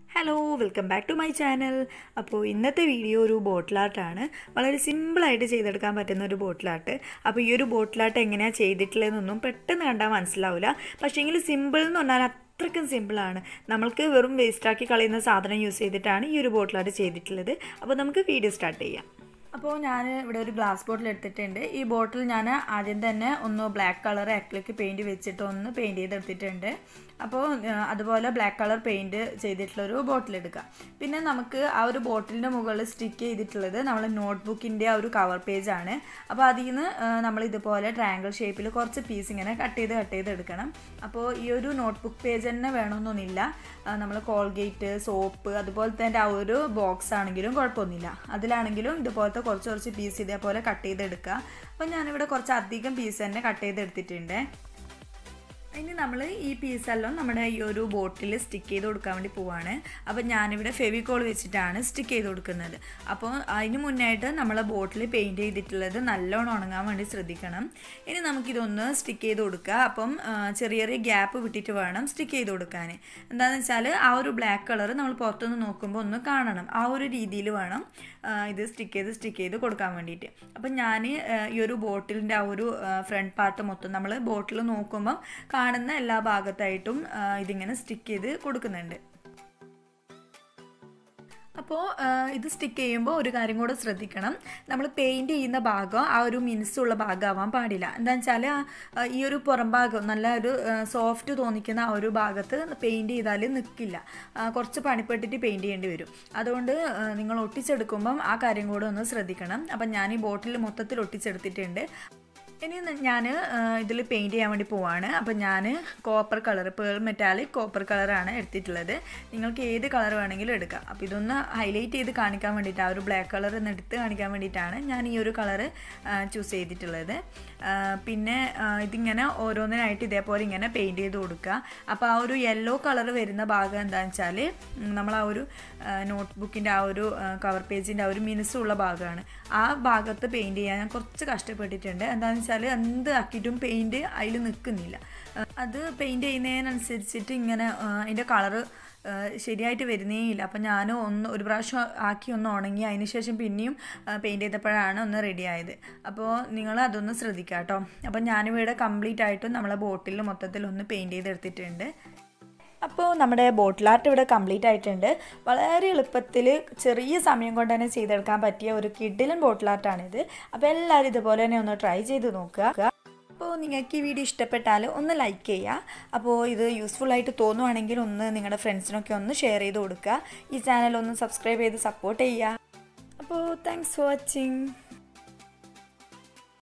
hello welcome back to my channel അപ്പോൾ ഇന്നത്തെ video ഒരു ബോട്ടിൽ ആർട്ടാണ് വളരെ സിമ്പിളായിട്ട് ചെയ്തെടുക്കാൻ പറ്റുന്ന ഒരു ബോട്ടിൽ ആർട്ട് അപ്പോൾ ഈ ഒരു ബോട്ടിൽ ആർട്ട് എങ്ങനെയാണ് ചെയ്തിട്ടുള്ളതെന്നൊന്നും പെട്ടെന്ന് കണ്ടാൽ മനസ്സിലാവില്ല പക്ഷേങ്കിൽ സിമ്പിൾ എന്ന് പറഞ്ഞാൽ അത്രയ്ക്കും സിമ്പിളാണ് നമ്മൾക്ക് വെറും വേസ്റ്റാക്കി കളയുന്ന സാധനം യൂസ് ചെയ്തിട്ടാണ് ഈ ഒരു ബോട്ടിൽ ആർട്ട് ചെയ്തിട്ടുള്ളത് അപ്പോൾ നമുക്ക് വീഡിയോ സ്റ്റാർട്ട് ചെയ്യാം അപ്പോൾ ഞാൻ ഇവിടെ ഒരു ഗ്ലാസ് ബോട്ടിൽ എടുത്തിട്ടുണ്ട് ഈ ബോട്ടിൽ ഞാൻ ആദ്യം തന്നെ ഒന്ന് ബ്ലാക്ക് കളർ അക്ലിക്ക് പെയിൻറ്റ് വെച്ചിട്ട് ഒന്ന് പെയിൻറ്റ് ചെയ്തെടുത്തിട്ടുണ്ട് അപ്പോൾ അതുപോലെ ബ്ലാക്ക് കളർ പെയിൻറ്റ് ചെയ്തിട്ടുള്ളൊരു ബോട്ടിൽ എടുക്കുക പിന്നെ നമുക്ക് ആ ഒരു ബോട്ടിലിൻ്റെ മുകളിൽ സ്റ്റിക്ക് ചെയ്തിട്ടുള്ളത് നമ്മൾ നോട്ട്ബുക്കിൻ്റെ ആ ഒരു കവർ പേജാണ് അപ്പോൾ അതിൽ നിന്ന് നമ്മൾ ഇതുപോലെ ട്രയാങ്കിൾ ഷേപ്പിൽ കുറച്ച് പീസ് ഇങ്ങനെ കട്ട് ചെയ്ത് കട്ട് ചെയ്ത് എടുക്കണം അപ്പോൾ ഈ ഒരു നോട്ട്ബുക്ക് പേജ് തന്നെ വേണമെന്നൊന്നുമില്ല നമ്മൾ കോൾഗേറ്റ് സോപ്പ് അതുപോലത്തെ ആ ഒരു ബോക്സ് ആണെങ്കിലും കുഴപ്പമൊന്നുമില്ല അതിലാണെങ്കിലും ഇതുപോലത്തെ കുറച്ച് കുറച്ച് പീസ് ഇതേപോലെ കട്ട് ചെയ്തെടുക്കുക അപ്പോൾ ഞാനിവിടെ കുറച്ച് അധികം പീസ് തന്നെ കട്ട് ചെയ്തെടുത്തിട്ടുണ്ട് ഇനി നമ്മൾ ഈ പീസെല്ലാം നമ്മുടെ ഈ ഒരു ബോട്ടിൽ സ്റ്റിക്ക് ചെയ്ത് കൊടുക്കാൻ വേണ്ടി പോവാണ് അപ്പോൾ ഞാനിവിടെ ഫെവിക്കോൾ വെച്ചിട്ടാണ് സ്റ്റിക്ക് ചെയ്ത് കൊടുക്കുന്നത് അപ്പോൾ അതിന് മുന്നായിട്ട് നമ്മൾ ബോട്ടിൽ പെയിൻറ്റ് ചെയ്തിട്ടുള്ളത് നല്ലോണം ഉണങ്ങാൻ വേണ്ടി ശ്രദ്ധിക്കണം ഇനി നമുക്കിതൊന്ന് സ്റ്റിക്ക് ചെയ്ത് കൊടുക്കുക അപ്പം ചെറിയ ചെറിയ ഗ്യാപ്പ് വിട്ടിട്ട് വേണം സ്റ്റിക്ക് ചെയ്ത് കൊടുക്കാൻ എന്താണെന്ന് വെച്ചാൽ ആ ഒരു ബ്ലാക്ക് കളർ നമ്മൾ പുറത്തുനിന്ന് നോക്കുമ്പോൾ ഒന്ന് കാണണം ആ ഒരു രീതിയിൽ വേണം ഇത് സ്റ്റിക്ക് ചെയ്ത് സ്റ്റിക്ക് ചെയ്ത് കൊടുക്കാൻ വേണ്ടിയിട്ട് അപ്പം ഞാൻ ഈ ഒരു ബോട്ടിലിൻ്റെ ആ ഒരു ഫ്രണ്ട് പാർട്ട് മൊത്തം നമ്മൾ ബോട്ടിൽ നോക്കുമ്പോൾ കാണുന്ന എല്ലാ ഭാഗത്തായിട്ടും ഇതിങ്ങനെ സ്റ്റിക്ക് ചെയ്ത് കൊടുക്കുന്നുണ്ട് അപ്പോൾ ഇത് സ്റ്റിക്ക് ചെയ്യുമ്പോൾ ഒരു കാര്യം കൂടെ ശ്രദ്ധിക്കണം നമ്മൾ പെയിൻറ്റ് ചെയ്യുന്ന ഭാഗം ആ ഒരു മിനുസുള്ള ഭാഗമാവാൻ പാടില്ല എന്താണെന്ന് വെച്ചാൽ ഈ ഒരു പുറം ഭാഗം നല്ല ഒരു സോഫ്റ്റ് തോന്നിക്കുന്ന ആ ഒരു ഭാഗത്ത് പെയിൻറ്റ് ചെയ്താൽ നിൽക്കില്ല കുറച്ച് പണിപ്പെട്ടിട്ട് പെയിൻറ്റ് ചെയ്യേണ്ടി വരും അതുകൊണ്ട് നിങ്ങൾ ഒട്ടിച്ചെടുക്കുമ്പം ആ കാര്യം കൂടെ ഒന്ന് ശ്രദ്ധിക്കണം അപ്പം ഞാൻ ഈ ബോട്ടിൽ മൊത്തത്തിൽ ഒട്ടിച്ചെടുത്തിട്ടുണ്ട് ഇനി ഞാൻ ഇതിൽ പെയിൻറ്റ് ചെയ്യാൻ വേണ്ടി പോവാണ് അപ്പോൾ ഞാൻ copper colour pearl metallic copper കളറാണ് എടുത്തിട്ടുള്ളത് നിങ്ങൾക്ക് ഏത് കളർ വേണമെങ്കിലും എടുക്കാം അപ്പോൾ ഇതൊന്ന് ഹൈലൈറ്റ് ചെയ്ത് കാണിക്കാൻ വേണ്ടിയിട്ട് ആ ഒരു ബ്ലാക്ക് കളർ ഒന്ന് എടുത്ത് കാണിക്കാൻ വേണ്ടിയിട്ടാണ് ഞാൻ ഈ ഒരു കളർ ചൂസ് ചെയ്തിട്ടുള്ളത് പിന്നെ ഇതിങ്ങനെ ഓരോന്നിനായിട്ട് ഇതേപോലെ ഇങ്ങനെ പെയിൻറ്റ് ചെയ്ത് കൊടുക്കുക അപ്പോൾ ആ ഒരു യെല്ലോ കളർ വരുന്ന ഭാഗം എന്താണെന്ന് വെച്ചാൽ നമ്മൾ ആ ഒരു നോട്ട്ബുക്കിൻ്റെ ആ ഒരു കവർ പേജിൻ്റെ ആ ഒരു മിനുസുള്ള ഭാഗമാണ് ആ ഭാഗത്ത് പെയിൻറ്റ് ചെയ്യാൻ ഞാൻ കുറച്ച് കഷ്ടപ്പെട്ടിട്ടുണ്ട് എന്താണെന്ന് വെച്ചാൽ എന്ത് ആക്കിയിട്ടും പെയിൻറ്റ് അതിൽ നിൽക്കുന്നില്ല അത് പെയിൻറ്റ് ചെയ്യുന്നതിനനുസരിച്ചിട്ട് ഇങ്ങനെ അതിൻ്റെ കളറ് ശരിയായിട്ട് വരുന്നേ ഇല്ല അപ്പം ഞാൻ ഒന്ന് ഒരു പ്രാവശ്യം ആക്കി ഒന്ന് ഉണങ്ങി അതിന് ശേഷം പിന്നെയും പെയിൻറ്റ് ചെയ്തപ്പോഴാണ് ഒന്ന് റെഡി ആയത് അപ്പോൾ നിങ്ങൾ അതൊന്ന് ശ്രദ്ധിക്കുക കേട്ടോ അപ്പം ഞാനിവിടെ കംപ്ലീറ്റ് ആയിട്ടും നമ്മളെ ബോട്ടിൽ മൊത്തത്തിൽ ഒന്ന് പെയിൻറ്റ് ചെയ്തെടുത്തിട്ടുണ്ട് അപ്പോൾ നമ്മുടെ ബോട്ടിൽ ആർട്ട് ഇവിടെ കംപ്ലീറ്റ് ആയിട്ടുണ്ട് വളരെ എളുപ്പത്തിൽ ചെറിയ സമയം കൊണ്ട് തന്നെ ചെയ്തെടുക്കാൻ പറ്റിയ ഒരു കിഡിലൻ ബോട്ടിൽ ആർട്ടാണിത് അപ്പോൾ എല്ലാവരും ഇതുപോലെ തന്നെ ഒന്ന് ട്രൈ ചെയ്ത് നോക്കുക അപ്പോൾ നിങ്ങൾക്ക് ഈ വീഡിയോ ഇഷ്ടപ്പെട്ടാൽ ഒന്ന് ലൈക്ക് ചെയ്യുക അപ്പോൾ ഇത് യൂസ്ഫുൾ ആയിട്ട് തോന്നുവാണെങ്കിൽ ഒന്ന് നിങ്ങളുടെ ഫ്രണ്ട്സിനൊക്കെ ഒന്ന് ഷെയർ ചെയ്ത് കൊടുക്കുക ഈ ചാനൽ ഒന്ന് സബ്സ്ക്രൈബ് ചെയ്ത് സപ്പോർട്ട് ചെയ്യുക അപ്പോൾ താങ്ക്സ് ഫോർ വാച്ചിങ്